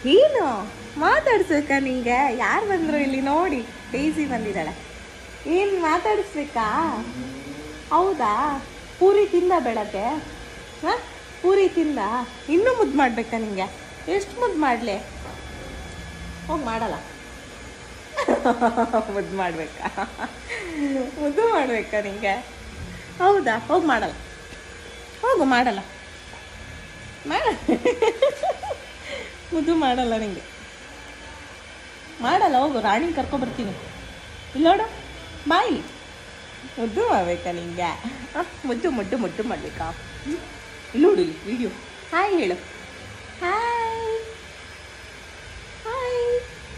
ಏನು ಮಾತಾಡ್ಸ್ಬೇಕಾ ನಿಂಗೆ ಯಾರು ಬಂದರು ಇಲ್ಲಿ ನೋಡಿ ಡೈಸಿ ಬಂದಿದ್ದಾಳೆ ಏನು ಮಾತಾಡಿಸ್ಬೇಕಾ ಹೌದಾ ಪೂರಿ ತಿಂದ ಬೆಳಗ್ಗೆ ಹಾಂ ಪೂರಿ ತಿಂದ ಇನ್ನೂ ಮುದ್ದು ಮಾಡಬೇಕಾ ನಿಂಗೆ ಎಷ್ಟು ಮುದ್ದು ಮಾಡಲಿ ಹೋಗಿ ಮಾಡಲ್ಲ ಮುದ್ದು ಮಾಡಬೇಕಾ ಮುದ್ದು ಮಾಡಬೇಕಾ ನಿಂಗೆ ಹೌದಾ ಹೋಗಿ ಮಾಡಲ್ಲ ಹೋಗು ಮಾಡಲ್ಲ ಮಾಡ ಮುದ್ದು ಮಾಡಲ್ಲ ನಿಂಗೆ ಮಾಡಲ್ಲ ಹೋಗು ರಾಣಿ ಕರ್ಕೊಬರ್ತೀನಿ ಇಲ್ಲೋಡು ಬಾಯಿ ಮುದ್ದು ಮಾಡ್ಬೇಕಾ ನಿಂಗೆ ಆ, ಮುದ್ದು ಮುದ್ದು ಮುದ್ದು ಮಾಡ್ಬೇಕಾ ಹ್ಮ್? ಇಲ್ಲಿ ನೋಡು ಇಲ್ಲಿ ವಿಡಿಯೋ ಹಾಯ್ ಹೇಳು ಹಾಯ್ ಹಾಯ್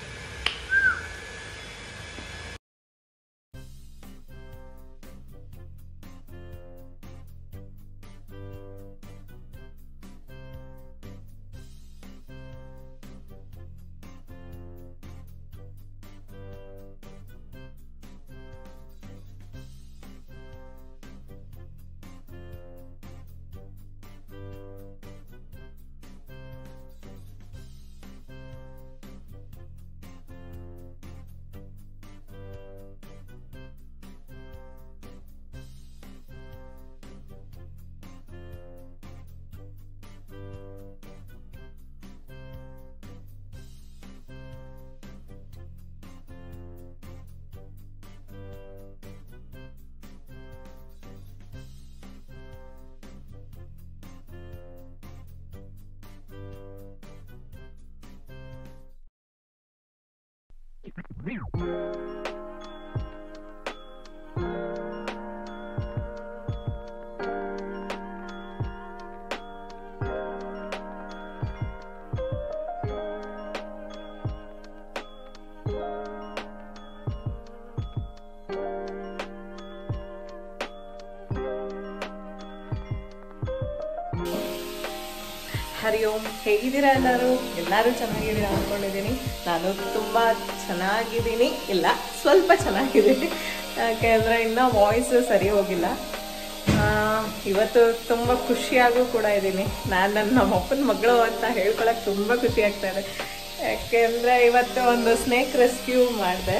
ಹರಿ ಓಂ ಹೇಗಿದ್ದೀರಾ ಎಲ್ಲರೂ ಎಲ್ಲರೂ ಚೆನ್ನಾಗಿದ್ದೀರಾ ಅಂದ್ಕೊಂಡಿದ್ದೀನಿ ನಾನು ತುಂಬ ಚೆನ್ನಾಗಿದ್ದೀನಿ ಇಲ್ಲ ಸ್ವಲ್ಪ ಚೆನ್ನಾಗಿದ್ದೀನಿ ಯಾಕೆಂದರೆ ಇನ್ನೂ ವಾಯ್ಸ್ ಸರಿ ಹೋಗಿಲ್ಲ ಆ, ಇವತ್ತು ತುಂಬ ಖುಷಿಯಾಗೂ ಕೂಡ ಇದ್ದೀನಿ ನಾನು ನನ್ನ ನಮ್ಮ ಅಪ್ಪನ ಮಗಳು ಅಂತ ಹೇಳ್ಕೊಳಕ್ಕೆ ತುಂಬ ಖುಷಿ ಆಗ್ತಾ ಇದೆ ಯಾಕೆಂದರೆ ಇವತ್ತು ಒಂದು ಸ್ನೇಕ್ ರೆಸ್ಕ್ಯೂ ಮಾಡಿದೆ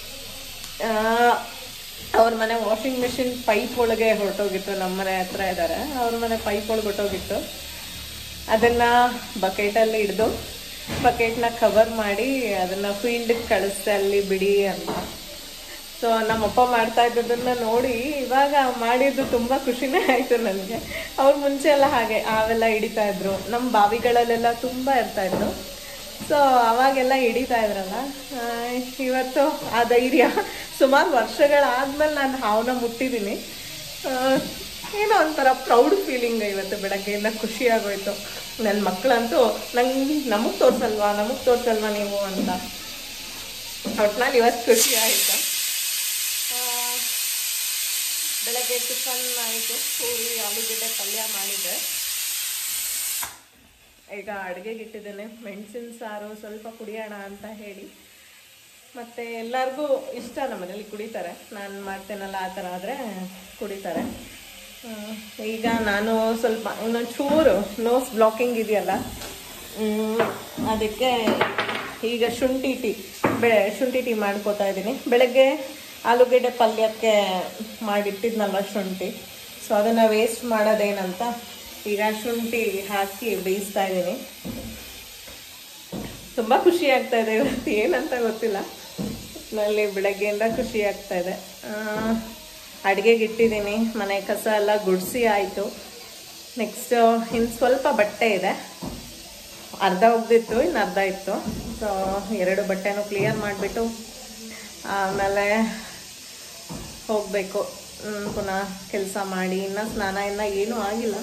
ಅವ್ರ ಮನೆ ವಾಷಿಂಗ್ ಮೆಷಿನ್ ಪೈಪ್ ಒಳಗೆ ಹೊರಟೋಗಿತ್ತು ನಮ್ಮ ಮನೆ ಹತ್ರ ಇದ್ದಾರೆ ಅವ್ರ ಮನೆ ಪೈಪ್ ಒಳಗೆ ಹೊರಟೋಗಿತ್ತು ಅದನ್ನು ಬಕೆಟಲ್ಲಿ ಹಿಡಿದು ಬಕೆಟ್ನ ಕವರ್ ಮಾಡಿ ಅದನ್ನು ಫೀಲ್ಡ್ಗೆ ಕಳಿಸ್ದೆ ಅಲ್ಲಿ ಬಿಡಿ ಅಂತ ಸೊ ನಮ್ಮಪ್ಪ ಮಾಡ್ತಾ ಇದ್ದದನ್ನ ನೋಡಿ ಇವಾಗ ಮಾಡಿದ್ದು ತುಂಬ ಖುಷಿನೇ ಆಯಿತು ನನಗೆ ಅವ್ರು ಮುಂಚೆ ಎಲ್ಲ ಹಾಗೆ ಅವೆಲ್ಲ ಹಿಡಿತಾ ಇದ್ರು ನಮ್ಮ ಬಾವಿಗಳಲ್ಲೆಲ್ಲ ತುಂಬ ಇರ್ತಾ ಇದ್ರು ಸೊ ಅವಾಗೆಲ್ಲ ಹಿಡಿತಾ ಇದ್ರಲ್ಲ ಆ, ಇವತ್ತು ಆ ಧೈರ್ಯ ಸುಮಾರು ವರ್ಷಗಳಾದ್ಮೇಲೆ ನಾನು ಹಾವನ್ನ ಮುಟ್ಟಿದ್ದೀನಿ ಆ, ಏನೋ ಒಂಥರ ಪ್ರೌಡ್ ಫೀಲಿಂಗ್ ಇವತ್ತು ಬೆಳಗ್ಗೆಯಿಂದ ಖುಷಿ ಆಗೋಯ್ತು ನನ್ನ ಮಕ್ಕಳಂತೂ ನಂಗೆ ನಮಗೆ ತೋರ್ಸಲ್ವಾ ನಮಗೆ ತೋರ್ಸಲ್ವಾ ನೀವು ಅಂತ ಒಟ್ನಲ್ಲಿ ಇವತ್ತು ಖುಷಿ ಆಯಿತು ಬೆಳಗ್ಗೆ ಟಿಫನ್ ಆಯಿತು ಪೂರಿ ಆಲೂಗಡ್ಡೆ ಪಲ್ಯ ಮಾಡಿದ್ದೆ ಈಗ ಅಡುಗೆಗೆ ಇಟ್ಟಿದ್ದೇನೆ ಮೆಣಸಿನ ಸಾರು ಸ್ವಲ್ಪ ಕುಡಿಯೋಣ ಅಂತ ಹೇಳಿ ಮತ್ತು ಎಲ್ಲರಿಗೂ ಇಷ್ಟ ನಮ್ಮ ಮನೇಲಿ ಕುಡಿತಾರೆ ನಾನು ಮಾಡ್ತೇನಲ್ಲ ಆ ಥರ ಆದರೆ ಕುಡಿತಾರೆ ಹ್ಮ್, ಈಗ ನಾನು ಸ್ವಲ್ಪ ಇನ್ನೊಂದು ಚೂರು ನೋಸ್ ಬ್ಲಾಕಿಂಗ್ ಇದೆಯಲ್ಲ ಹ್ಮ್, ಅದಕ್ಕೆ ಈಗ ಶುಂಠಿ ಟೀ ಬೆಳೆ ಶುಂಠಿ ಟೀ ಮಾಡ್ಕೋತಾ ಇದ್ದೀನಿ ಬೆಳಗ್ಗೆ ಆಲೂಗೆಡ್ಡೆ ಪಲ್ಯಕ್ಕೆ ಮಾಡಿಟ್ಟಿದ್ನಲ್ವ ಶುಂಠಿ ಸೊ ಅದನ್ನು ವೇಸ್ಟ್ ಮಾಡೋದೇನಂತ ಈಗ ಶುಂಠಿ ಹಾಕಿ ಬೇಯಿಸ್ತಾ ಇದ್ದೀನಿ ತುಂಬ ಖುಷಿ ಆಗ್ತಾ ಇದೆ ಇವತ್ತು ಏನಂತ ಗೊತ್ತಿಲ್ಲ ನಲ್ಲಿ ಬೆಳಗ್ಗೆಯಿಂದ ಖುಷಿ ಆಗ್ತಾ ಇದೆ ಅಡುಗೆಗೆ ಇಟ್ಟಿದ್ದೀನಿ ಮನೆ ಕಸ ಎಲ್ಲ ಗುಡಿಸಿ ಆಯಿತು ನೆಕ್ಸ್ಟ್ ಇನ್ನು ಸ್ವಲ್ಪ ಬಟ್ಟೆ ಇದೆ ಅರ್ಧ ಒಗ್ದಿತ್ತು ಇನ್ನು ಅರ್ಧ ಇತ್ತು ಸೊ ಎರಡು ಬಟ್ಟೆನೂ ಕ್ಲಿಯರ್ ಮಾಡಿಬಿಟ್ಟು ಆಮೇಲೆ ಹೋಗಬೇಕು ಪುನಃ ಕೆಲಸ ಮಾಡಿ ಇನ್ನು ಸ್ನಾನ ಇನ್ನು ಏನೂ ಆಗಿಲ್ಲ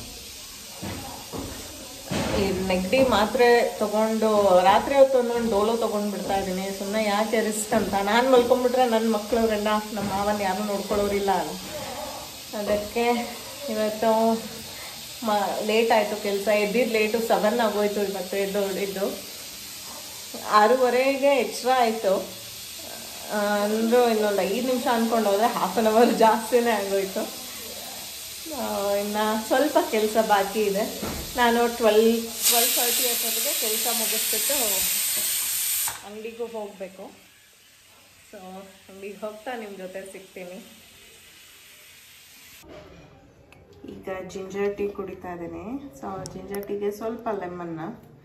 ಈ ನೆಗಡಿ ಮಾತ್ರೆ ತಗೊಂಡು ರಾತ್ರಿ ಹೊತ್ತು ಒಂದೊಂದು ಡೋಲೋ ತಗೊಂಡು ಬಿಡ್ತಾ ಇದ್ದೀನಿ ಸುಮ್ಮನೆ ಯಾಕೆ ರಿಸ್ಕ್ ಅಂತ ನಾನು ಮಲ್ಕೊಂಡ್ಬಿಟ್ರೆ ನನ್ನ ಮಕ್ಕಳು ಗಂಡ ನಮ್ಮ ಮಾವನ ಯಾರು ನೋಡ್ಕೊಳ್ಳೋರಿಲ್ಲ ಅಲ್ಲ ಅದಕ್ಕೆ ಇವತ್ತು ಮ ಲೇಟ್ ಆಯಿತು ಕೆಲಸ ಎದ್ದಿದ್ದು ಲೇಟು ಸೆವೆನ್ ಆಗೋಯ್ತು ಇವತ್ತು ಎದ್ದು ಹೊಡಿದ್ದು ಆರೂವರೆಗೆ ಎಚ್ಚರ ಆಯಿತು ಅಂದರೂ ಇನ್ನೊಂದು ಐದು ನಿಮಿಷ ಅಂದ್ಕೊಂಡು ಹೋದ್ರೆ ಹಾಫ್ ಆನ್ ಅವರ್ ಜಾಸ್ತಿನೇ ಆಗೋಯ್ತು ಇನ್ನು ಸ್ವಲ್ಪ ಕೆಲಸ ಬಾಕಿ ಇದೆ ನಾನು ಟ್ವೆಲ್ ಟ್ವೆಲ್ ತರ್ಟಿ ಅಷ್ಟೊತ್ತಿಗೆ ಕೆಲಸ ಮುಗಿಸ್ಬಿಟ್ಟು ಅಂಗಡಿಗೂ ಹೋಗಬೇಕು ಸೊ ಅಂಗಡಿಗೆ ಹೋಗ್ತಾ ನಿಮ್ಮ ಜೊತೆ ಸಿಗ್ತೀನಿ ಈಗ ಜಿಂಜರ್ ಟೀ ಕುಡಿತಾ ಇದ್ದೀನಿ ಸೊ ಜಿಂಜರ್ ಟೀಗೆ ಸ್ವಲ್ಪ ಲೆಮನ್ನ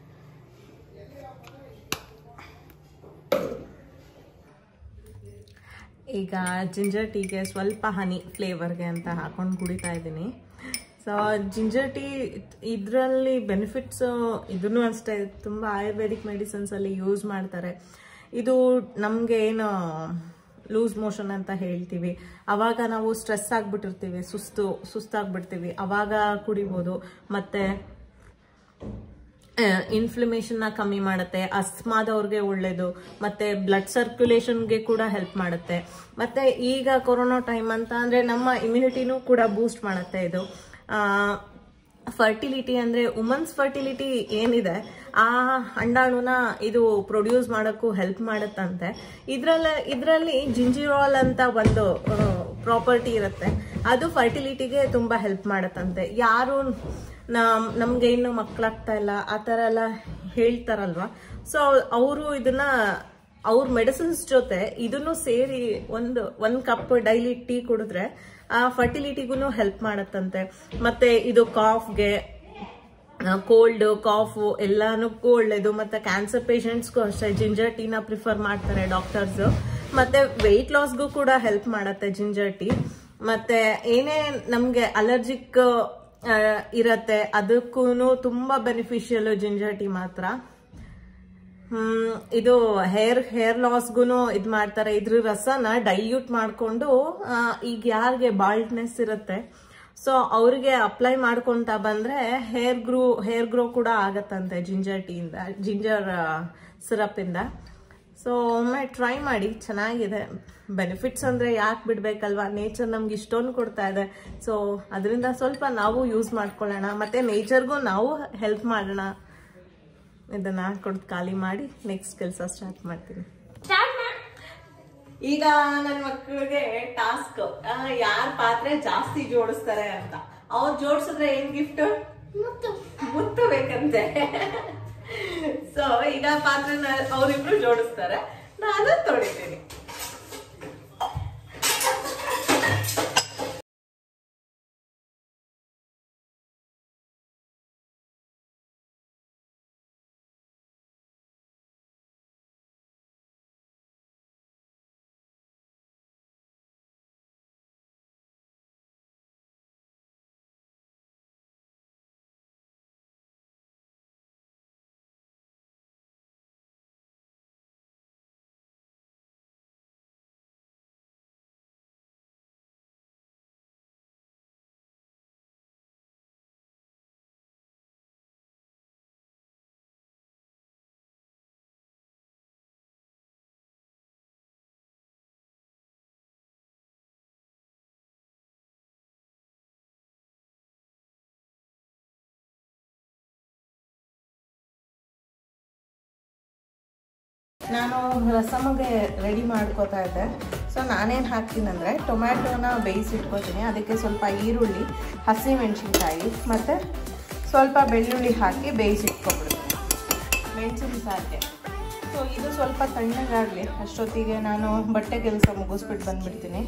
ಈಗ ಜಿಂಜರ್ ಟೀಗೆ ಸ್ವಲ್ಪ ಹನಿ ಫ್ಲೇವರ್ಗೆ ಅಂತ ಹಾಕೊಂಡು ಕುಡಿತಾ ಇದ್ದೀನಿ ಸೊ ಜಿಂಜರ್ ಟೀ ಇದರಲ್ಲಿ ಬೆನಿಫಿಟ್ಸು ಇದನ್ನು ಅಷ್ಟೇ ತುಂಬ ಆಯುರ್ವೇದಿಕ್ ಮೆಡಿಸಿನ್ಸಲ್ಲಿ ಯೂಸ್ ಮಾಡ್ತಾರೆ ಇದು ನಮಗೆ ಏನು ಲೂಸ್ ಮೋಷನ್ ಅಂತ ಹೇಳ್ತೀವಿ ಅವಾಗ ನಾವು ಸ್ಟ್ರೆಸ್ ಆಗಿಬಿಟ್ಟಿರ್ತೀವಿ ಸುಸ್ತು ಸುಸ್ತಾಗ್ಬಿಡ್ತೀವಿ ಅವಾಗ ಕುಡಿಬೋದು ಮತ್ತು ಇನ್ಫ್ಲಮೇಷನ್ನ ಕಮ್ಮಿ ಮಾಡುತ್ತೆ ಅಸ್ಮಾದವ್ರಿಗೆ ಒಳ್ಳೇದು ಮತ್ತೆ ಬ್ಲಡ್ ಸರ್ಕ್ಯುಲೇಷನ್ಗೆ ಕೂಡ ಹೆಲ್ಪ್ ಮಾಡುತ್ತೆ ಮತ್ತೆ ಈಗ ಕೊರೋನಾ ಟೈಮ್ ಅಂತ ಅಂದ್ರೆ ನಮ್ಮ ಇಮ್ಯುನಿಟಿನೂ ಕೂಡ ಬೂಸ್ಟ್ ಮಾಡುತ್ತೆ ಇದು ಫರ್ಟಿಲಿಟಿ ಅಂದ್ರೆ ವುಮನ್ಸ್ ಫರ್ಟಿಲಿಟಿ ಏನಿದೆ ಆ ಅಂಡಾಣುನ ಇದು ಪ್ರೊಡ್ಯೂಸ್ ಮಾಡೋಕ್ಕೂ ಹೆಲ್ಪ್ ಮಾಡುತ್ತಂತೆ ಇದ್ರಲ್ಲಿ ಇದರಲ್ಲಿ ಜಿಂಜಿರಾಲ್ ಅಂತ ಒಂದು ಪ್ರಾಪರ್ಟಿ ಇರುತ್ತೆ ಅದು ಫರ್ಟಿಲಿಟಿಗೆ ತುಂಬ ಹೆಲ್ಪ್ ಮಾಡುತ್ತಂತೆ ಯಾರು ನಮ್ ನಮ್ಗೆ ಇನ್ನು ಮಕ್ಕಳಾಗ್ತಾ ಇಲ್ಲ ಆ ಥರ ಎಲ್ಲ ಹೇಳ್ತಾರಲ್ವಾ ಸೊ ಅವರು ಇದನ್ನ ಅವ್ರ ಮೆಡಿಸಿನ್ಸ್ ಜೊತೆ ಇದನ್ನು ಸೇರಿ ಒಂದು ಒಂದ್ ಕಪ್ ಡೈಲಿ ಟೀ ಕುಡಿದ್ರೆ ಆ ಫರ್ಟಿಲಿಟಿಗೂ ಹೆಲ್ಪ್ ಮಾಡತ್ತಂತೆ ಮತ್ತೆ ಇದು ಕಾಫ್ಗೆ ಕೋಲ್ಡ್ ಕಾಫು ಎಲ್ಲಾನಕ್ಕೂ ಒಳ್ಳೇದು ಮತ್ತೆ ಕ್ಯಾನ್ಸರ್ ಪೇಷಂಟ್ಸ್ಗೂ ಅಷ್ಟೇ ಜಿಂಜರ್ ಟೀನ ಪ್ರಿಫರ್ ಮಾಡ್ತಾರೆ ಡಾಕ್ಟರ್ಸ್ ಮತ್ತೆ ವೆಯ್ಟ್ ಲಾಸ್ಗೂ ಕೂಡ ಹೆಲ್ಪ್ ಮಾಡತ್ತೆ ಜಿಂಜರ್ ಟೀ ಮತ್ತೆ ಏನೇ ನಮ್ಗೆ ಅಲರ್ಜಿಕ್ ಇರತ್ತೆ ಅದಕ್ಕೂ ತುಂಬಾ ಬೆನಿಫಿಷಿಯಲ್ ಜಿಂಜರ್ ಟೀ ಮಾತ್ರ ಹ್ಮ್ ಇದು ಹೇರ್ ಹೇರ್ ಲಾಸ್ಗೂ ಇದ್ ಮಾಡ್ತಾರೆ ಇದ್ರ ರಸನ ಡೈಲ್ಯೂಟ್ ಮಾಡ್ಕೊಂಡು ಆ, ಈಗ ಯಾರಿಗೆ ಬಾಲ್ಡ್ನೆಸ್ ಇರುತ್ತೆ ಸೊ ಅವ್ರಿಗೆ ಅಪ್ಲೈ ಮಾಡ್ಕೊಂತ ಬಂದ್ರೆ ಹೇರ್ ಗ್ರೋ ಹೇರ್ ಗ್ರೋ ಕೂಡ ಆಗತ್ತಂತೆ ಜಿಂಜರ್ ಟೀಯಿಂದ ಜಿಂಜರ್ ಸಿರಪ್ ಇಂದ ಸೊ ಒಮ್ಮೆ ಟ್ರೈ ಮಾಡಿ ಚೆನ್ನಾಗಿದೆ ಬೆನಿಫಿಟ್ಸ್ ಅಂದ್ರೆ ಯಾಕೆ ಬಿಡ್ಬೇಕಲ್ವಾ ನೇಚರ್ ನಮ್ಗೆ ಇಷ್ಟೊಂದು ಕೊಡ್ತಾ ಇದೆ ಸೊ ಅದರಿಂದ ಸ್ವಲ್ಪ ನಾವು ಯೂಸ್ ಮಾಡ್ಕೊಳ್ಳೋಣ ಮತ್ತೆ ನೇಚರ್ಗೂ ನಾವು ಹೆಲ್ಪ್ ಮಾಡೋಣ ಇದನ್ನ ಕೊಡ್ ಖಾಲಿ ಮಾಡಿ ನೆಕ್ಸ್ಟ್ ಕೆಲಸ ಸ್ಟಾರ್ಟ್ ಮಾಡ್ತೀನಿ ಈಗ ನನ್ನ ಮಕ್ಕಳಿಗೆ ಟಾಸ್ಕ್ ಯಾರ ಪಾತ್ರೆ ಜಾಸ್ತಿ ಜೋಡಿಸ್ತಾರೆ ಅಂತ ಅವ್ರು ಜೋಡಿಸಿದ್ರೆ ಏನ್ ಗಿಫ್ಟ್ ಮುತ್ತು ಬೇಕಂತೆ ಸೊ ಈಗ ಪಾತ್ರೆನ ಅವರಿಬ್ರು ಜೋಡಿಸ್ತಾರೆ ನಾನು ತೊಳಿತೀನಿ ನಾನು ರಸಮಗೆ ರೆಡಿ ಮಾಡ್ಕೋತಾ ಇದ್ದೆ ಸೊ ನಾನೇನು ಹಾಕ್ತೀನಂದರೆ ಟೊಮ್ಯಾಟೋನ ಬೇಯಿಸಿಟ್ಕೋತೀನಿ ಅದಕ್ಕೆ ಸ್ವಲ್ಪ ಈರುಳ್ಳಿ ಹಸಿಮೆಣಸಿನ್ಕಾಯಿ ಮತ್ತು ಸ್ವಲ್ಪ ಬೆಳ್ಳುಳ್ಳಿ ಹಾಕಿ ಬೇಯಿಸಿಟ್ಕೊಬಿಡ್ತೀನಿ ಮೆಣಸಿನ ಸಾರಿಗೆ ಸೊ ಇದು ಸ್ವಲ್ಪ ತಣ್ಣಗಾಗಲಿ ಅಷ್ಟೊತ್ತಿಗೆ ನಾನು ಬಟ್ಟೆ ಕೆಲಸ ಮುಗಿಸ್ಬಿಟ್ಟು ಬಂದ್ಬಿಡ್ತೀನಿ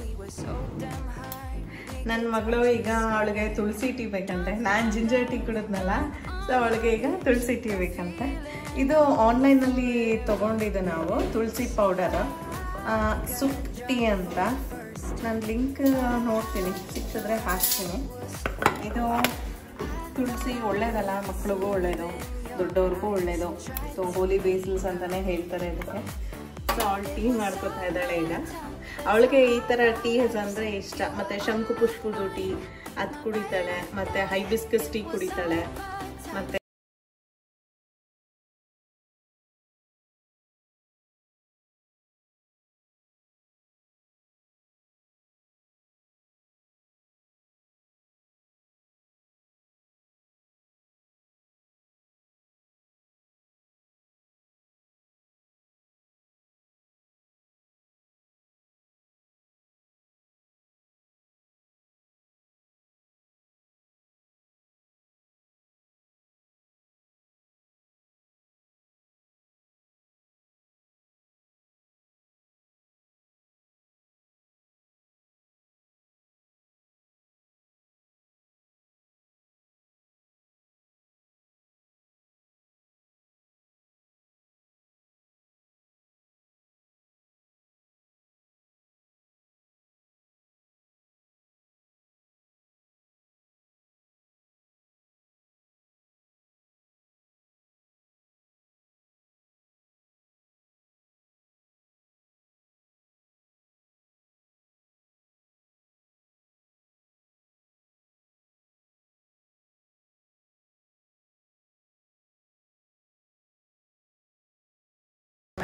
ನನ್ನ ಮಗಳು ಈಗ ಅವಳಿಗೆ ತುಳಸಿ ಟೀ ಬೇಕಂತೆ ನಾನು ಜಿಂಜರ್ ಟೀ ಕುಡಿದ್ನಲ್ಲ ಸೊ ಅವಳಿಗೆ ಈಗ ತುಳಸಿ ಟೀ ಬೇಕಂತೆ ಇದು ಆನ್ಲೈನಲ್ಲಿ ತೊಗೊಂಡಿದ್ದೆ ನಾವು ತುಳಸಿ ಪೌಡರ್ ಸುಪ್ ಟೀ ಅಂತ ನಾನು ಲಿಂಕ್ ನೋಡ್ತೀನಿ ಸಿಕ್ಕಿದ್ರೆ ಹಾಕ್ತೀನಿ ಇದು ತುಳಸಿ ಒಳ್ಳೇದಲ್ಲ ಮಕ್ಳಿಗೂ ಒಳ್ಳೇದು ದೊಡ್ಡವ್ರಿಗೂ ಒಳ್ಳೇದು ಸೊ ಹೋಲಿ ಬೇಸಿಲ್ಸ್ ಅಂತಲೇ ಹೇಳ್ತಾರೆ ಇದಕ್ಕೆ ಸೊ ಅವಳು ಟೀ ಮಾಡ್ಕೊತಾ ಇದ್ದಾಳೆ ಈಗ ಅವಳಿಗೆ ಈ ಥರ ಟೀ ಅಂದರೆ ಇಷ್ಟ ಮತ್ತು ಶಂಕು ಪುಷ್ಪದ ಟೀ ಅದು ಕುಡಿತಾಳೆ ಮತ್ತು ಹೈಬಿಸ್ಕಸ್ ಟೀ ಕುಡಿತಾಳೆ ಮತ್ತು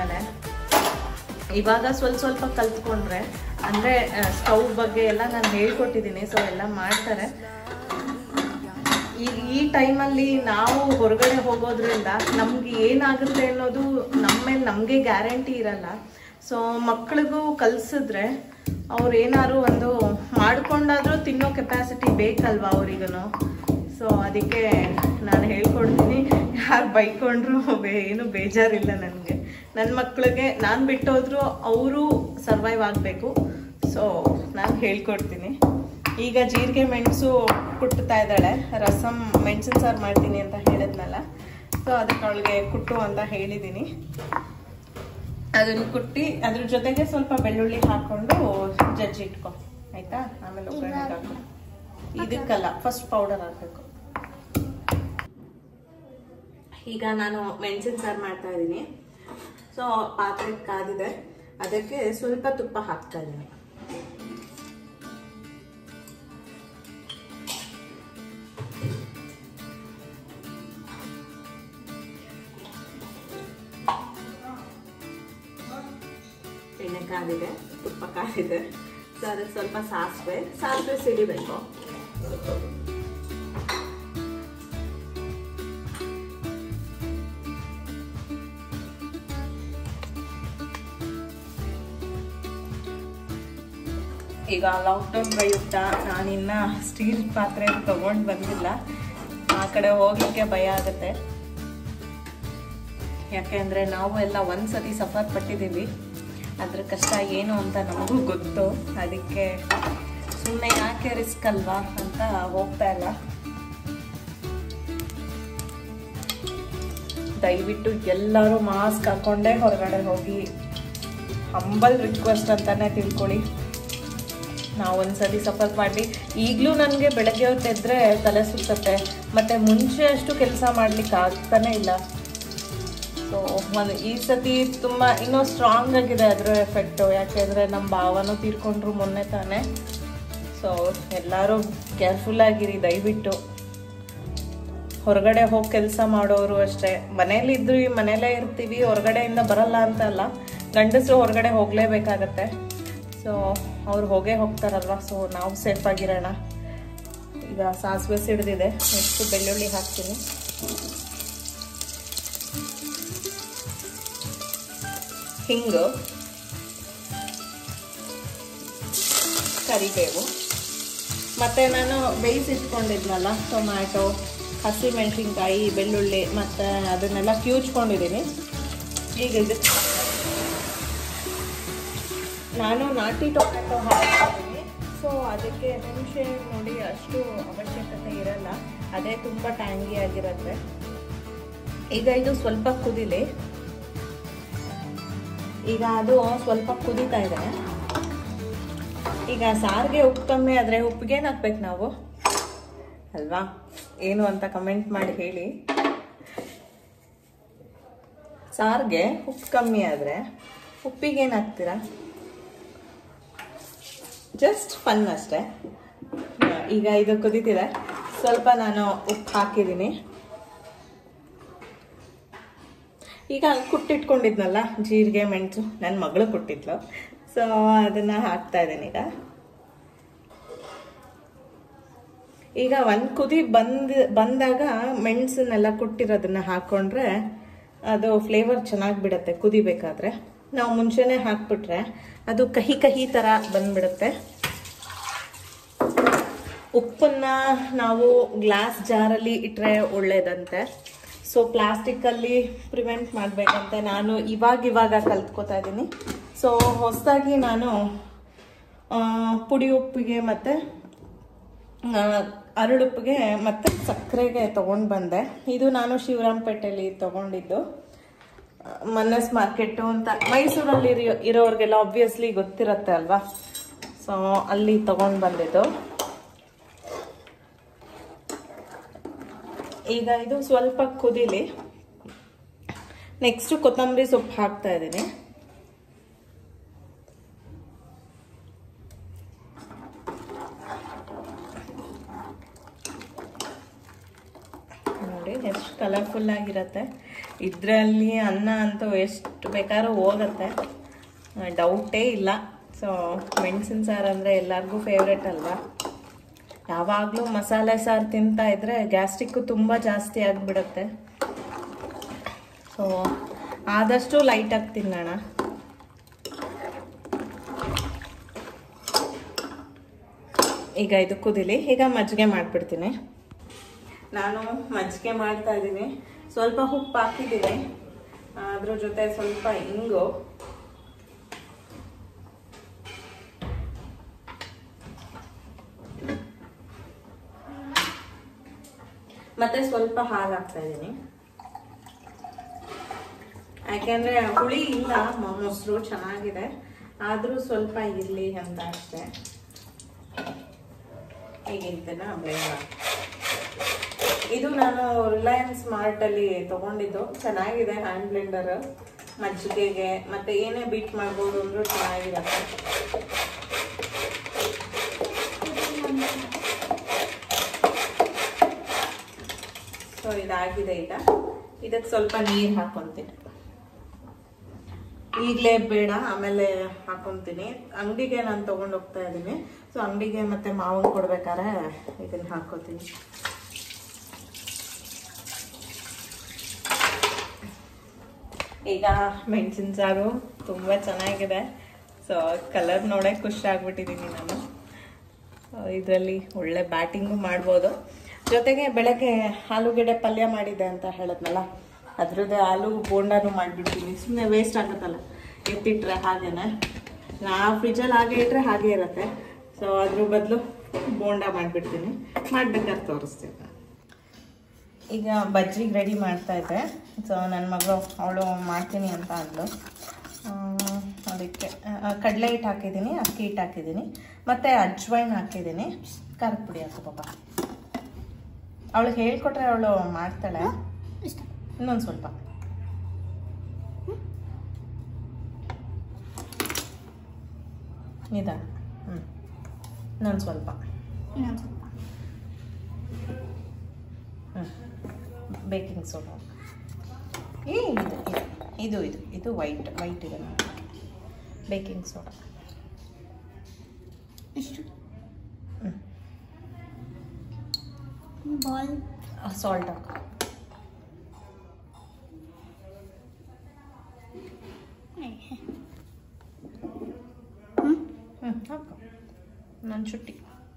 ಆದಮೇಲೆ ಇವಾಗ ಸ್ವಲ್ಪ ಸ್ವಲ್ಪ ಕಲ್ತ್ಕೊಂಡ್ರೆ ಅಂದರೆ ಸ್ಟವ್ ಬಗ್ಗೆ ಎಲ್ಲ ನಾನು ಹೇಳ್ಕೊಟ್ಟಿದ್ದೀನಿ ಸೊ ಎಲ್ಲ ಮಾಡ್ತಾರೆ ಈ ಈ ಟೈಮಲ್ಲಿ ನಾವು ಹೊರಗಡೆ ಹೋಗೋದ್ರಿಂದ ನಮ್ಗೆ ಏನಾಗುತ್ತೆ ಅನ್ನೋದು ನಮ್ಮ ಮೇಲೆ ನಮಗೆ ಗ್ಯಾರಂಟಿ ಇರಲ್ಲ ಸೊ ಮಕ್ಳಿಗೂ ಕಲಿಸಿದ್ರೆ ಅವ್ರು ಏನಾದ್ರು ಒಂದು ಮಾಡ್ಕೊಂಡಾದ್ರೂ ತಿನ್ನೋ ಕೆಪಾಸಿಟಿ ಬೇಕಲ್ವಾ ಅವ್ರಿಗೂ ಸೊ ಅದಕ್ಕೆ ನಾನು ಹೇಳ್ಕೊಡ್ತೀನಿ ಯಾರು ಬೈಕೊಂಡ್ರು ಬೇ ಏನು ಬೇಜಾರಿಲ್ಲ ನನಗೆ ನನ್ನ ಮಕ್ಳಿಗೆ ನಾನು ಬಿಟ್ಟೋದ್ರು ಅವರು ಸರ್ವೈವ್ ಆಗಬೇಕು ಸೊ ನಾನು ಹೇಳ್ಕೊಡ್ತೀನಿ ಈಗ ಜೀರಿಗೆ ಮೆಣಸು ಕುಟ್ಟುತ್ತಾ ಇದ್ದಾಳೆ ರಸಂ ಮೆಣಸಿನ ಸಾರು ಮಾಡ್ತೀನಿ ಅಂತ ಹೇಳಿದ್ನಲ್ಲ ಸೊ ಅದಕ್ಕೆ ಅವಳಿಗೆ ಕುಟ್ಟು ಅಂತ ಹೇಳಿದ್ದೀನಿ ಅದನ್ನು ಕುಟ್ಟಿ ಅದ್ರ ಜೊತೆಗೆ ಸ್ವಲ್ಪ ಬೆಳ್ಳುಳ್ಳಿ ಹಾಕೊಂಡು ಜಜ್ಜಿ ಇಟ್ಕೊ ಆಯ್ತಾ ಆಮೇಲೆ ಒಗ್ಗರಣೆ ಹಾಕು ಇದಕ್ಕಲ್ಲ ಫಸ್ಟ್ ಪೌಡರ್ ಹಾಕಬೇಕು ಈಗ ನಾನು ಮೆಣಸಿನ ಸಾರು ಮಾಡ್ತಾ ಇದ್ದೀನಿ ಸೊ ಪಾತ್ರೆ ಕಾದಿದೆ ಅದಕ್ಕೆ ಸ್ವಲ್ಪ ತುಪ್ಪ ಹಾಕ್ತಾ ಇದ್ದೀನಿ ಎಣ್ಣೆ ಕಾದಿದೆ ತುಪ್ಪ ಕಾದಿದೆ ಸೊ ಅದಕ್ಕೆ ಸ್ವಲ್ಪ ಸಾಸಿವೆ ಸಾಸಿವೆ ಸಿಡಿಬೇಕು ಈಗ ಲಾಕ್ಡೌನ್ ಪ್ರಯುಕ್ತ ನಾನಿನ್ನ ಸ್ಟೀಲ್ ಪಾತ್ರೆ ತಗೊಂಡು ಬಂದಿಲ್ಲ ಆ ಕಡೆ ಹೋಗ್ಲಿಕ್ಕೆ ಭಯ ಆಗುತ್ತೆ ಯಾಕೆಂದ್ರೆ ನಾವು ಎಲ್ಲ ಒಂದ್ಸತಿ ಸಫರ್ ಪಟ್ಟಿದ್ದೀವಿ ಅದ್ರ ಕಷ್ಟ ಏನು ಅಂತ ನಮಗೂ ಗೊತ್ತು ಅದಕ್ಕೆ ಸುಮ್ಮನೆ ಯಾಕೆ ರಿಸ್ಕ್ ಅಲ್ವಾ ಅಂತ ಹೋಗ್ತಾ ಇಲ್ಲ ದಯವಿಟ್ಟು ಎಲ್ಲರೂ ಮಾಸ್ಕ್ ಹಾಕೊಂಡೇ ಹೊರಗಡೆ ಹೋಗಿ ಹಂಬಲ್ ರಿಕ್ವೆಸ್ಟ್ ಅಂತಾನೆ ತಿಳ್ಕೊಳ್ಳಿ ನಾವು ಒಂದ್ಸತಿ ಸಫರ್ ಮಾಡಿ ಈಗಲೂ ನನಗೆ ಬೆಳಗ್ಗೆ ಹೊತ್ತೆದ್ರೆ ತಲೆ ಸುತ್ತತ್ತೆ ಮತ್ತೆ ಮುಂಚೆ ಅಷ್ಟು ಕೆಲಸ ಮಾಡ್ಲಿಕ್ಕೆ ಆಗ್ತಾನೆ ಇಲ್ಲ ಸೊ ಒಂದು ಈ ಸತಿ ತುಂಬ ಇನ್ನೂ ಸ್ಟ್ರಾಂಗ್ ಆಗಿದೆ ಅದರ ಎಫೆಕ್ಟು ಯಾಕೆಂದರೆ ನಮ್ಮ ಭಾವನೂ ತೀರ್ಕೊಂಡ್ರು ಮೊನ್ನೆ ತಾನೇ ಸೊ ಎಲ್ಲರೂ ಕೇರ್ಫುಲ್ ಆಗಿರಿ ದಯವಿಟ್ಟು ಹೊರಗಡೆ ಹೋಗಿ ಕೆಲಸ ಮಾಡೋರು ಅಷ್ಟೇ ಮನೇಲಿ ಇದ್ರೂ ಮನೇಲೇ ಇರ್ತೀವಿ ಹೊರಗಡೆಯಿಂದ ಬರಲ್ಲ ಅಂತ ಅಲ್ಲ ಗಂಡಸರು ಹೊರಗಡೆ ಹೋಗಲೇಬೇಕಾಗತ್ತೆ ಸೊ ಅವ್ರು ಹೋಗೇ ಹೋಗ್ತಾರಲ್ವ ಸೊ ನಾವು ಸೇಫ್ ಆಗಿರೋಣ ಈಗ ಸಾಸಿವೆ ಸಿಡ್ದಿದೆ ನೆಕ್ಸ್ಟ್ ಬೆಳ್ಳುಳ್ಳಿ ಹಾಕ್ತೀನಿ ಹಿಂಗು ಕರಿಬೇವು ಮತ್ತು ನಾನು ಬೇಯಿಸಿಟ್ಕೊಂಡಿದ್ನಲ್ಲ ಟೊಮ್ಯಾಟೊ ಹಸಿಮೆಣಸಿನ್ಕಾಯಿ ಬೆಳ್ಳುಳ್ಳಿ ಮತ್ತು ಅದನ್ನೆಲ್ಲ ಕ್ಯೂಚ್ಕೊಂಡಿದ್ದೀನಿ ಈಗ ಇದಕ್ಕೆ ನಾನು ನಾಟಿ ಟೊಮ್ಯಾಟೊ ಹಾಕ್ತೀನಿ ಸೊ ಅದಕ್ಕೆ ಹುಣಸೆ ನೋಡಿ ಅಷ್ಟು ಅವಶ್ಯಕತೆ ಇರಲ್ಲ ಅದೇ ತುಂಬ ಟ್ಯಾಂಗಿ ಆಗಿರುತ್ತೆ ಈಗ ಇದು ಸ್ವಲ್ಪ ಕುದಿಲಿ ಈಗ ಅದು ಸ್ವಲ್ಪ ಕುದೀತಾ ಇದೆ ಈಗ ಸಾರಿಗೆ ಉಪ್ಪು ಕಮ್ಮಿ ಆದರೆ ಉಪ್ಪಿಗೆ ಏನು ಹಾಕ್ಬೇಕು ನಾವು ಅಲ್ವಾ ಏನು ಅಂತ ಕಮೆಂಟ್ ಮಾಡಿ ಹೇಳಿ ಸಾರಿಗೆ ಉಪ್ಪು ಕಮ್ಮಿ ಆದರೆ ಉಪ್ಪಿಗೆ ಏನು ಹಾಕ್ತೀರಾ ಜಸ್ಟ್ ಫನ್ ಅಷ್ಟೇ ಈಗ ಇದು ಕುದೀತಿದೆ ಸ್ವಲ್ಪ ನಾನು ಉಪ್ಪು ಹಾಕಿದ್ದೀನಿ ಈಗ ಕುಟ್ಟಿಟ್ಕೊಂಡಿದ್ನಲ್ಲ ಜೀರಿಗೆ ಮೆಣಸು ನನ್ನ ಮಗಳು ಕುಟ್ಟಿದ್ಲು ಸೊ ಅದನ್ನ ಹಾಕ್ತಾ ಇದ್ದೀನಿ ಈಗ ಈಗ ಒಂದು ಕುದಿ ಬಂದ್ ಬಂದಾಗ ಮೆಣಸನ್ನೆಲ್ಲ ಕುಟ್ಟಿರೋದನ್ನ ಹಾಕೊಂಡ್ರೆ ಅದು ಫ್ಲೇವರ್ ಚೆನ್ನಾಗಿ ಬಿಡುತ್ತೆ ಕುದಿಬೇಕಾದ್ರೆ ನಾವು ಮುಂಚೆನೆ ಹಾಕ್ಬಿಟ್ರೆ ಅದು ಕಹಿ ಕಹಿ ಥರ ಬಂದ್ಬಿಡುತ್ತೆ ಉಪ್ಪನ್ನ ನಾವು ಗ್ಲಾಸ್ ಜಾರಲ್ಲಿ ಇಟ್ಟರೆ ಒಳ್ಳೇದಂತೆ ಸೊ ಪ್ಲಾಸ್ಟಿಕ್ಕಲ್ಲಿ ಪ್ರಿವೆಂಟ್ ಮಾಡಬೇಕಂತೆ ನಾನು ಇವಾಗ ಇವಾಗ ಕಲ್ತ್ಕೋತಾ ಇದ್ದೀನಿ ಸೊ ಹೊಸದಾಗಿ ನಾನು ಆ, ಪುಡಿ ಉಪ್ಪಿಗೆ ಮತ್ತು ಅರಳುಪ್ಪಿಗೆ ಮತ್ತು ಸಕ್ಕರೆಗೆ ತೊಗೊಂಡು ಬಂದೆ ಇದು ನಾನು ಶಿವರಾಂಪೇಟೆಯಲ್ಲಿ ತೊಗೊಂಡಿದ್ದು ಮನ್ನಸ್ ಮಾರ್ಕೆಟು ಅಂತ ಮೈಸೂರಲ್ಲಿ ಇರೋ ಇರೋರಿಗೆಲ್ಲ ಆಬ್ವಿಯಸ್ಲಿ ಗೊತ್ತಿರತ್ತೆ ಅಲ್ವಾ ಸೊ ಅಲ್ಲಿ ತೊಗೊಂಡು ಬಂದಿದ್ದು ಈಗ ಇದು ಸ್ವಲ್ಪ ಕುದಿಲಿ ನೆಕ್ಸ್ಟ್ ಕೊತ್ತಂಬರಿ ಸೊಪ್ಪು ಹಾಕ್ತಾ ಇದ್ದೀನಿ ನೋಡಿ ಎಷ್ಟು ಕಲರ್ಫುಲ್ ಆಗಿರುತ್ತೆ ಇದರಲ್ಲಿ ಅನ್ನ ಅಂತೂ ಎಷ್ಟು ಬೇಕಾದ್ರೂ ಹೋಗುತ್ತೆ ಡೌಟೇ ಇಲ್ಲ ಸೊ ಮೆಣಸಿನ ಸಾರು ಅಂದರೆ ಎಲ್ಲರಿಗೂ ಫೇವ್ರೆಟ್ ಅಲ್ವಾ ಯಾವಾಗಲೂ ಮಸಾಲೆ ಸಾರು ತಿಂತಾ ಇದ್ರೆ ಗ್ಯಾಸ್ಟ್ರಿಕ್ಕು ತುಂಬ ಜಾಸ್ತಿ ಆಗಿಬಿಡುತ್ತೆ ಸೊ ಆದಷ್ಟು ಲೈಟಾಗಿ ತಿನ್ನೋಣ ಈಗ ಇದು ಕುದಿಲಿ ಈಗ ಮಜ್ಜಿಗೆ ಮಾಡಿಬಿಡ್ತೀನಿ ನಾನು ಮಜ್ಜಿಗೆ ಮಾಡ್ತಾ ಇದ್ದೀನಿ ಸ್ವಲ್ಪ ಉಪ್ಪು ಹಾಕಿದ್ದೀನಿ ಅದ್ರ ಜೊತೆ ಸ್ವಲ್ಪ ಇಂಗು ಮತ್ತೆ ಸ್ವಲ್ಪ ಹಾಲು ಹಾಕ್ತಾ ಇದ್ದೀನಿ ಯಾಕೆಂದ್ರೆ ಹುಳಿ ಇಲ್ಲ ಮ- ಮೊಸರು ಚೆನ್ನಾಗಿದೆ ಆದರೂ ಸ್ವಲ್ಪ ಇರಲಿ ಅಂತ ಅಷ್ಟೇ ಹೀಗಿಂತನ ಬ್ಲೆಂಡ್ ಇದು ನಾನು ರಿಲಯನ್ಸ್ ಮಾರ್ಟ್ ಅಲ್ಲಿ ತಗೊಂಡಿದ್ದು ಚೆನ್ನಾಗಿದೆ ಹ್ಯಾಂಡ್ ಬ್ಲೆಂಡರ್ ಮಜ್ಜಿಗೆಗೆ ಮತ್ತೆ ಏನೇ ಬೀಟ್ ಮಾಡ್ಬೋದು ಅಂದ್ರೂ ಚೆನ್ನಾಗಿರತ್ತೆ ಸೊ ಇದಾಗಿದೆ ಈಗ ಇದಕ್ಕೆ ಸ್ವಲ್ಪ ನೀರು ಹಾಕೊಂತೀನಿ ಈಗಲೇ ಬೇಡ ಆಮೇಲೆ ಹಾಕೊಂತೀನಿ ಅಂಗಡಿಗೆ ನಾನು ತಗೊಂಡು ಹೋಗ್ತಾ ಇದ್ದೀನಿ ಸೊ ಅಂಗಡಿಗೆ ಮತ್ತೆ ಮಾವನ್ ಕೊಡ್ಬೇಕಾದ್ರೆ ಇದನ್ನ ಹಾಕೋತೀನಿ ಈಗ ಮೆಣಸಿನ ಸಾರು ತುಂಬ ಚೆನ್ನಾಗಿದೆ ಸೊ ಕಲರ್ ನೋಡೇ ಖುಷಿ ಆಗ್ಬಿಟ್ಟಿದ್ದೀನಿ ನಾನು ಇದರಲ್ಲಿ ಒಳ್ಳೆ ಬ್ಯಾಟಿಂಗು ಮಾಡ್ಬೋದು ಜೊತೆಗೆ ಬೆಳಗ್ಗೆ ಆಲೂಗೆಡ್ಡೆ ಪಲ್ಯ ಮಾಡಿದ್ದೆ ಅಂತ ಹೇಳಿದ್ನಲ್ಲ ಅದ್ರದ್ದೇ ಆಲೂ ಬೋಂಡಾನು ಮಾಡಿಬಿಡ್ತೀನಿ ಸುಮ್ಮನೆ ವೇಸ್ಟ್ ಆಗುತ್ತಲ್ಲ ಎತ್ತಿಟ್ರೆ ಹಾಗೇನೆ ನಾ ಫ್ರಿಜ್ಜಲ್ಲಿ ಹಾಗೆ ಇಟ್ಟರೆ ಹಾಗೆ ಇರುತ್ತೆ ಸೊ ಅದ್ರ ಬದಲು ಬೋಂಡ ಮಾಡಿಬಿಡ್ತೀನಿ ಮಾಡ್ಬೇಕಾದ್ರೆ ತೋರಿಸ್ತೀನಿ ಈಗ ಬಜ್ಜಿಗೆ ರೆಡಿ ಮಾಡ್ತಾ ಇದ್ದೆ ಸೊ ನನ್ನ ಮಗಳು ಅವಳು ಮಾಡ್ತೀನಿ ಅಂತ ಅಂದ್ಲು ಆ, ಅದಕ್ಕೆ ಕಡಲೆ ಹಿಟ್ಟು ಹಾಕಿದ್ದೀನಿ ಅಕ್ಕಿ ಹಿಟ್ಟು ಹಾಕಿದ್ದೀನಿ ಮತ್ತು ಅಜ್ವೈನ್ ಹಾಕಿದ್ದೀನಿ ಖಾರದ ಪುಡಿ ಹಾಕು ಪಾಪ ಅವಳಿಗೆ ಹೇಳ್ಕೊಟ್ರೆ ಅವಳು ಮಾಡ್ತಾಳೆ ಇನ್ನೊಂದು ಸ್ವಲ್ಪ ನಿಧಾನ ಹ್ಞೂ ಇನ್ನೊಂದು ಸ್ವಲ್ಪ ಹ್ಞೂ ಬೇಕಿಂಗ್ ಸೋಡಾ ಏ ಇದು ಇದು ಇದು ಇದು ಇದು ವೈಟ್ ವೈಟ್ ಇದೆ ಬೇಕಿಂಗ್ ಸೋಡಾ ಎಷ್ಟು ಹ್ಞೂ ಬಾಲ್ ಸಾಲ್ಟ್ ಹಾಕು ಹ್ಞೂ ಹ್ಞೂ ಹಾಕು ನನ್ನ ಚುಟ್ಟಿ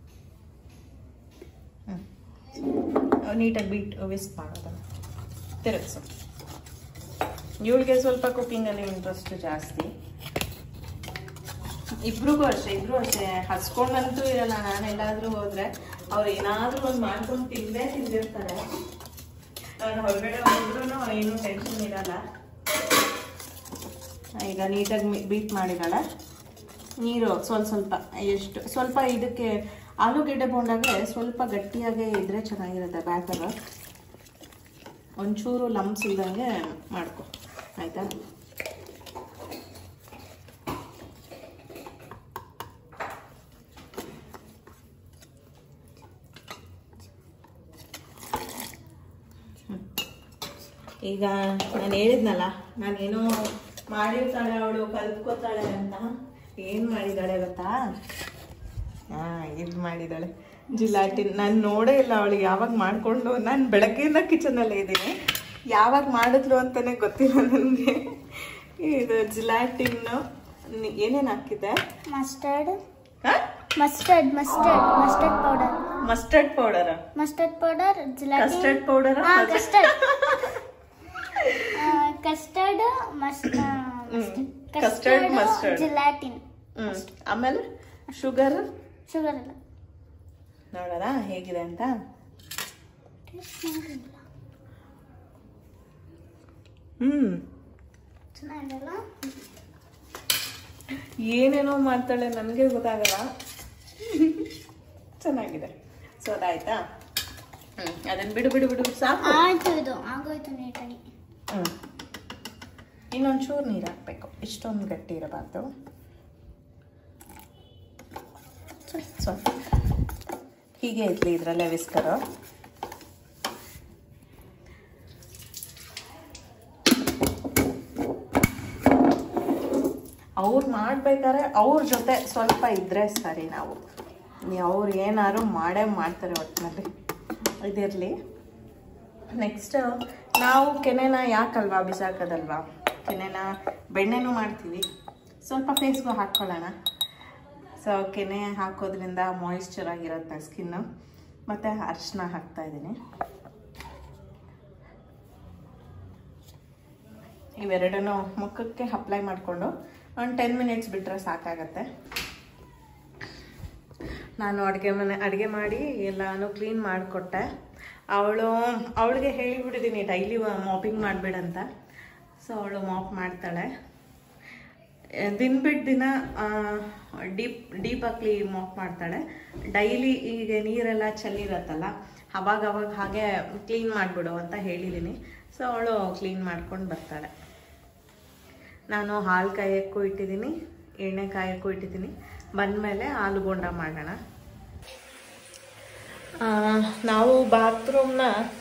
ಹ್ಞೂ ನೀಟಾಗಿ ಬೀಟ್ ವಿಸ್ಕ್ ಮಾಡೋದನ್ನು ತಿರುಗಿಸು ಇವಳಿಗೆ ಸ್ವಲ್ಪ ಕುಕ್ಕಿಂಗಲ್ಲಿ ಇಂಟ್ರೆಸ್ಟ್ ಜಾಸ್ತಿ ಇಬ್ರಿಗೂ ಅಷ್ಟೇ ಇಬ್ರು ಅಷ್ಟೇ ಹಸ್ಕೊಂಡಂತೂ ಇರಲ್ಲ ನಾನು ಎಲ್ಲಾದ್ರೂ ಹೋದ್ರೆ ಅವ್ರು ಏನಾದ್ರೂ ಒಂದು ಮಾಡ್ಕೊಂಡು ತಿಂದೇ ತಿಂದಿರ್ತಾರೆ ನಾನು ಹೊರಗಡೆ ಹೋದ್ರೂ ಏನು ಟೆನ್ಷನ್ ಇರಲ್ಲ ಈಗ ನೀಟಾಗಿ ಬೀಟ್ ಮಾಡಿದಾಳೆ ನೀರು ಸ್ವಲ್ಪ ಸ್ವಲ್ಪ ಎಷ್ಟು ಸ್ವಲ್ಪ ಇದಕ್ಕೆ ಆಲೂಗೆಡ್ಡೆ ಬೋಂಡಾಗೆ ಸ್ವಲ್ಪ ಗಟ್ಟಿಯಾಗೇ ಇದ್ರೆ ಚೆನ್ನಾಗಿರುತ್ತೆ ಬ್ಯಾಟರ್ ಒಂಚೂರು ಲಂಪ್ಸ್ ಇದ್ದಂಗೆ ಮಾಡ್ಕೊ ಆಯ್ತಾ ಈಗ ನಾನು ಹೇಳಿದ್ನಲ್ಲ ನಾನೇನೋ ಮಾಡಿರ್ತಾಳೆ ಅವಳು ಕಲ್ತ್ಕೋತಾಳೆ ಅಂತ ಏನು ಮಾಡಿದಾಳೆ ಗೊತ್ತಾ ಹಾಂ ಇದು ಮಾಡಿದಾಳೆ ಜಿಲಾಟಿನ್ ನಾನು ನೋಡೇ ಇಲ್ಲ ಅವಳಿಗೆ ಯಾವಾಗ ಮಾಡಿಕೊಂಡು ನಾನು ಬೆಳಗ್ಗೆಯಿಂದ ಕಿಚನಲ್ಲೇ ಇದ್ದೀನಿ ಯಾವಾಗ ಮಾಡಿದ್ಲು ಅಂತಲೇ ಗೊತ್ತಿಲ್ಲ ನನಗೆ ಇದು ಜಿಲಾಟಿನ್ನು ಏನೇನು ಹಾಕಿದೆ ಮಸ್ಟರ್ಡ್ ಹಾಂ mustard mustard mustard powder mustard powder mustard powder ಜಿಲಾಟಿ ಕಸ್ಟರ್ಡ್ ಪೌಡರ್ ಹಾ custard custard must Custard, mustard. Gelatin ಹ್ಞೂ ಆಮೇಲೆ ಶುಗರ್ ಶುಗರ್ ಎಲ್ಲ ನೋಡೋಣ ಹೇಗಿದೆ ಅಂತ ಹ್ಞೂ ಚೆನ್ನಾಗಿಲ್ಲ ಏನೇನೋ ಮಾಡ್ತಾಳೆ ನನಗೆ ಗೊತ್ತಾಗಲ್ಲ ಚೆನ್ನಾಗಿದೆ ಸೊ ಅದಾಯ್ತಾ ಹ್ಞೂ ಅದನ್ನು ಬಿಡು ಬಿಡು ಬಿಡು ಸಾಕು ಆಯ್ತು ಇದು ಆಗೋಯ್ತು ನೀಟಾಗಿ ಹ್ಞೂ ಇನ್ನೊಂಚೂರು ನೀರು ಹಾಕ್ಬೇಕು ಇಷ್ಟೊಂದು ಗಟ್ಟಿ ಇರಬಾರ್ದು ಸ್ವಲ್ಪ ಹೀಗೆ ಇರಲಿ ಇದರಲ್ಲೇ ವಿಸ್ಕರು ಅವ್ರು ಮಾಡ್ಬೇಕಾದ್ರೆ ಅವ್ರ ಜೊತೆ ಸ್ವಲ್ಪ ಇದ್ರೆ ಸರಿ ನಾವು ಅವ್ರು ಏನಾದ್ರು ಮಾಡೇ ಮಾಡ್ತಾರೆ ಒಟ್ಟಿನಲ್ಲಿ ಇದಿರಲಿ ನೆಕ್ಸ್ಟ್ ನಾವು ಕೆನೆನ ಯಾಕಲ್ವಾ ಬಿಸಾಕೋದಲ್ವಾ ಕೆನೆನ ಬೆಣ್ಣೆನೂ ಮಾಡ್ತೀವಿ ಸ್ವಲ್ಪ ಫೇಸ್ಗೂ ಹಾಕ್ಕೊಳ್ಳೋಣ ಸೊ ಕೆನೆ ಹಾಕೋದ್ರಿಂದ ಮಾಯಿಶ್ಚರ್ ಆಗಿರುತ್ತೆ ಸ್ಕಿನ್ನು ಮತ್ತು ಅರಿಶಿನ ಹಾಕ್ತಾ ಇದ್ದೀನಿ ಇವೆರಡನ್ನು ಮುಖಕ್ಕೆ ಅಪ್ಲೈ ಮಾಡಿಕೊಂಡು ಒಂದು ಟೆನ್ ಮಿನಿಟ್ಸ್ ಬಿಟ್ಟರೆ ಸಾಕಾಗತ್ತೆ ನಾನು ಅಡುಗೆ ಮನೆ ಅಡುಗೆ ಮಾಡಿ ಎಲ್ಲಾನು ಕ್ಲೀನ್ ಮಾಡಿಕೊಟ್ಟೆ ಅವಳು ಅವಳಿಗೆ ಹೇಳಿಬಿಟ್ಟಿದ್ದೀನಿ ಡೈಲಿ ಮಾಪಿಂಗ್ ಮಾಡಿಬಿಡಂತ ಸೊ ಅವಳು ಮಾಪ್ ಮಾಡ್ತಾಳೆ ದಿನ ಬಿಟ್ಟು ದಿನ ಡೀಪ್ ಡೀಪಾಗಿ ಮಾಪ್ ಮಾಡ್ತಾಳೆ ಡೈಲಿ ಈಗ ನೀರೆಲ್ಲ ಚೆಲ್ಲಿರತ್ತಲ್ಲ ಅವಾಗ ಅವಾಗ ಹಾಗೆ ಕ್ಲೀನ್ ಮಾಡಿಬಿಡು ಅಂತ ಹೇಳಿದ್ದೀನಿ ಸೊ ಅವಳು ಕ್ಲೀನ್ ಮಾಡ್ಕೊಂಡು ಬರ್ತಾಳೆ ನಾನು ಹಾಲು ಕಾಯಕ್ಕೂ ಇಟ್ಟಿದ್ದೀನಿ ಎಣ್ಣೆ ಕಾಯಕ್ಕೂ ಇಟ್ಟಿದ್ದೀನಿ ಬಂದಮೇಲೆ ಹಾಲು ಬೋಂಡ ಮಾಡೋಣ ಆ, ನಾವು ಬಾತ್ರೂಮ್ನ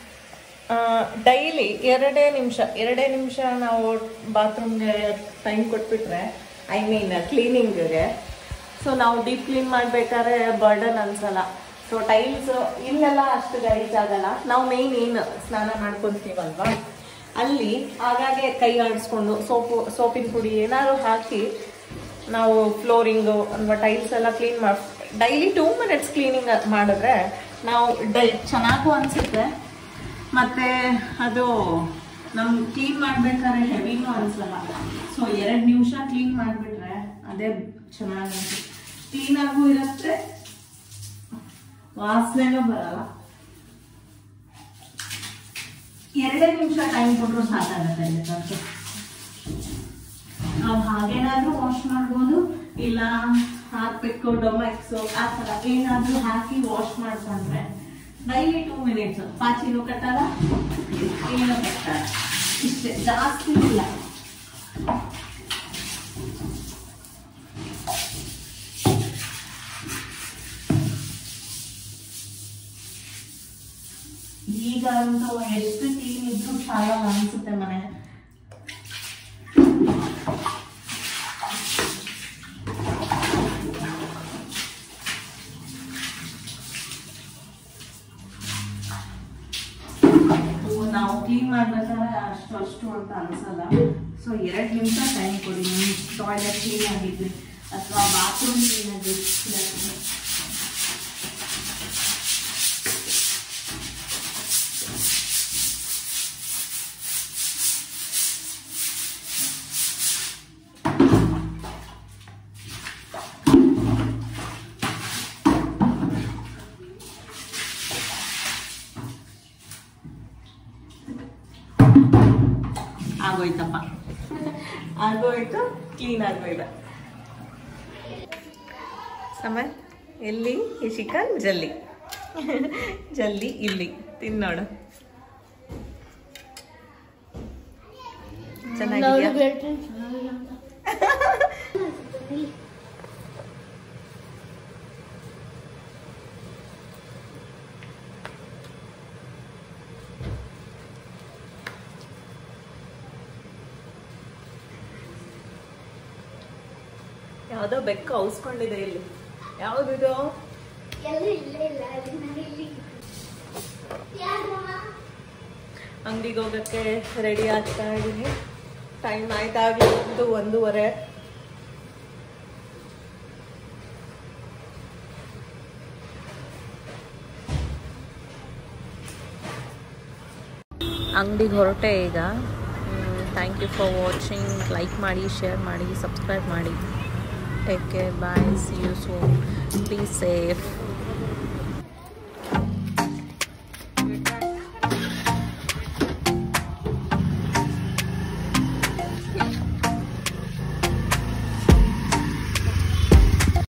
ಡೈಲಿ ಎರಡೇ ನಿಮಿಷ ಎರಡೇ ನಿಮಿಷ ನಾವು ಬಾತ್ರೂಮ್ಗೆ ಟೈಮ್ ಕೊಟ್ಬಿಟ್ರೆ ಐ ಮೀನ್ ಕ್ಲೀನಿಂಗ್ಗೆ ಸೊ ನಾವು ಡೀಪ್ ಕ್ಲೀನ್ ಮಾಡ್ಬೇಕಾದ್ರೆ ಬರ್ಡನ್ ಅನ್ಸಲ್ಲ ಸೊ ಟೈಲ್ಸ್ ಇಲ್ಲೆಲ್ಲ ಅಷ್ಟು ಗಲೀಜ್ ಆಗಲ್ಲ ನಾವು ಮೇಯ್ನ್ ಏನು ಸ್ನಾನ ಮಾಡ್ಕೊಂತೀವಲ್ವಾ ಅಲ್ಲಿ ಆಗಾಗ್ಗೆ ಕೈ ಆಡಿಸ್ಕೊಂಡು ಸೋಪು ಸೋಪಿನ ಪುಡಿ ಏನಾದ್ರು ಹಾಕಿ ನಾವು ಫ್ಲೋರಿಂಗು ಅಥವಾ ಟೈಲ್ಸ್ ಎಲ್ಲ ಕ್ಲೀನ್ ಮಾಡಿ ಡೈಲಿ ಟೂ ಮಿನಿಟ್ಸ್ ಕ್ಲೀನಿಂಗ್ ಮಾಡಿದ್ರೆ ನಾವು ಡೈ ಚೆನ್ನಾಗೂ ಅನಿಸುತ್ತೆ ಮತ್ತು ಅದು ನಮ್ಗೆ ಕ್ಲೀನ್ ಮಾಡ್ಬೇಕಾದ್ರೆ ಹೆವಿನೂ ಅನಿಸಲ್ಲ ಸೊ ಎರಡು ನಿಮಿಷ ಕ್ಲೀನ್ ಮಾಡಿಬಿಟ್ರೆ ಅದೇ ಚೆನ್ನಾಗಿ ಕ್ಲೀನಾಗೂ ಇರುತ್ತೆ ವಾಸನೆನೂ ಬರಲ್ಲ ಎರಡೇ ನಿಮಿಷ ಟೈಮ್ ಕೊಟ್ಟರು ಸಾಕಾಗತ್ತೆ ಇದಕ್ಕೆ ನಾವು ಹಾಗೇನಾದ್ರೂ ವಾಶ್ ಮಾಡ್ಬೋದು ಇಲ್ಲ ಹಾಕ್ಬೇಕು ಡೊಮ್ಯಾಕ್ಸು ಆ ಥರ ಏನಾದ್ರೂ ಹಾಕಿ ವಾಶ್ ಮಾಡ್ಕೊಂಡ್ರೆ ಡೈಲಿ ಟೂ ಮಿನಿಟ್ಸ್ ಪಾಚಿನೂ ಕಟ್ಟಲ್ಲ ಏನು ಕಟ್ಟಲ್ಲ ಇಷ್ಟೇ ಜಾಸ್ತಿ ಇಲ್ಲ ಈಗ ಅಂತೂ ಎಷ್ಟು ಕ್ಲೀನ್ ಇದ್ರೂ ಸಾಲ ಅನ್ಸುತ್ತೆ ಮನೆ ನಾವು ಕ್ಲೀನ್ ಮಾಡ್ಬೇಕಾದ್ರೆ ಅಷ್ಟು ಅಷ್ಟು ಅಂತ ಅನ್ಸಲ್ಲ ಸೊ ಎರಡು ನಿಮಿಷ ಟೈಮ್ ಕೊಡಿ ನಿಮ್ಮ ಟಾಯ್ಲೆಟ್ ಕ್ಲೀನ್ ಆಗಿದ್ರೆ ಅಥವಾ ಬಾತ್ರೂಮ್ ಕ್ಲೀನ್ ಆಗಿದ್ರೆ ಆಗೋಯ್ತಪ್ಪ ಆಗೋಯ್ತು ಕ್ಲೀನ್ ಆಗೋಯ್ತು ಸಮಯ ಎಲ್ಲಿ ಈ ಚಿಕನ್ ಜಲ್ಲಿ ಜಲ್ಲಿ ಇಲ್ಲಿ ತಿನ್ನೋಡು ಚೆನ್ನಾಗಿದೆಯಾ ಯಾವುದೋ ಬೆಕ್ಕು ಔಸ್ಕೊಂಡಿದೆ ಇಲ್ಲಿ ಯಾವುದಿದು ಎಲ್ಲೂ ಇಲ್ಲೇ ಇಲ್ಲ ಅಲ್ಲಿ ನಾನು ಇಲ್ಲಿ ಯಾರು ಅಂಗಡಿಗೆ ಹೋಗಕ್ಕೆ ರೆಡಿ ಆಗ್ತಾ ಇದ್ದೀನಿ ಟೈಮ್ ಆಯ್ತಾಗ್ಲಿ ಒಂದು ಒಂದೂವರೆ ಅಂಗಡಿಗೆ ಹೊರಟೆ ಈಗ thank you for watching like ಮಾಡಿ ಶೇರ್ ಮಾಡಿ ಸಬ್ಸ್ಕ್ರೈಬ್ ಮಾಡಿ take care bye see you so be safe